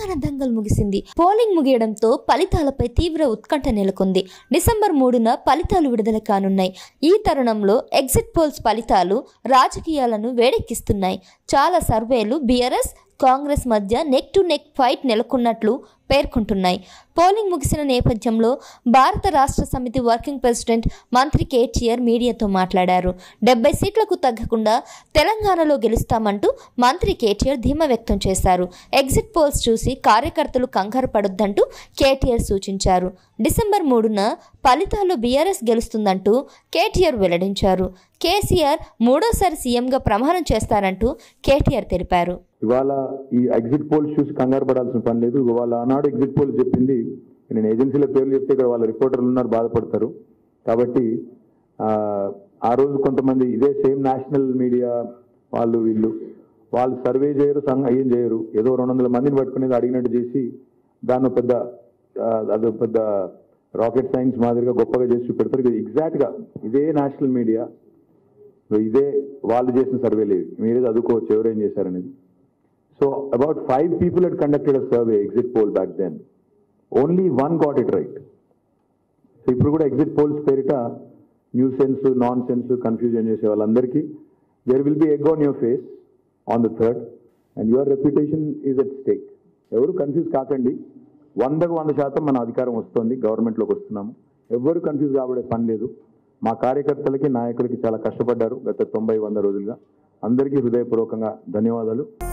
తెలంగాణ దంగల్ ముగిసింది పోలింగ్ ముగియడంతో ఫలితాలపై తీవ్ర ఉత్కంఠ నెలకొంది డిసెంబర్ మూడున ఫలితాలు విడుదల కానున్నాయి ఈ తరుణంలో ఎగ్జిట్ పోల్స్ ఫలితాలు రాజకీయాలను వేడెక్కిస్తున్నాయి చాలా సర్వేలు బీఆర్ఎస్ కాంగ్రెస్ మధ్య నెక్ టు నెక్ ఫైట్ నెలకొన్నట్లు పేర్కొంటున్నాయి పోలింగ్ ముగిసిన నేపథ్యంలో భారత రాష్ట్ర సమితి వర్కింగ్ ప్రెసిడెంట్ మంత్రి కేటీఆర్ మీడియాతో మాట్లాడారు డెబ్బై సీట్లకు తగ్గకుండా తెలంగాణలో గెలుస్తామంటూ మంత్రి కేటీఆర్ ధీమా వ్యక్తం చేశారు ఎగ్జిట్ పోల్స్ చూసి కార్యకర్తలు కంగారు పడొద్దంటూ కేటీఆర్ సూచించారు డిసెంబర్ మూడున ఫలితాల్లో బీఆర్ఎస్ గెలుస్తుందంటూ కేటీఆర్ వెల్లడించారు కేసీఆర్ మూడోసారి సీఎంగా ప్రమాణం చేస్తారంటూ కేటీఆర్ తెలిపారు ఇవాళ ఈ ఎగ్జిట్ పోల్స్ చూసి కంగారు పడాల్సిన పని లేదు ఇవాళ ఆనాడు ఎగ్జిట్ పోల్స్ చెప్పింది నేను ఏజెన్సీల పేర్లు చెప్తే ఇక్కడ వాళ్ళ రిపోర్టర్లు ఉన్నారు బాధపడతారు కాబట్టి ఆ, ఆ రోజు కొంతమంది ఇదే సేమ్ నేషనల్ మీడియా వాళ్ళు వీళ్ళు వాళ్ళు సర్వే చేయరు సంఘ ఏం చేయరు ఏదో రెండు వందల మందిని పట్టుకునేది అడిగినట్టు చేసి దాన్ని ఒక పెద్ద ఆ, అదో పెద్ద రాకెట్ సైన్స్ మాదిరిగా గొప్పగా చేసి చూపెడతారు ఇది ఎగ్జాక్ట్ గా ఇదే నేషనల్ మీడియా ఇదే వాళ్ళు చేసిన సర్వేలు ఇవి మీరే చదువుకోవచ్చు ఎవరేం చేశారనేది so about five people had conducted a survey exit poll back then only one got it right so ఇప్పుడు కూడా ఎగ్జిట్ పోల్స్ పేరిట nuisance nonsense confusion చేసే వాళ్ళందరికీ there will be egg on your face on the third and your reputation is at stake ఎవరు confuse కాకండి వందకు వంద శాతం మన అధికారం వస్తుంది గవర్నమెంట్లోకి వస్తున్నాము ఎవరు కన్ఫ్యూజ్ కాబడే పని లేదు మా కార్యకర్తలకి నాయకులకి చాలా కష్టపడ్డారు గత తొంభై వంద రోజులుగా అందరికీ హృదయపూర్వకంగా ధన్యవాదాలు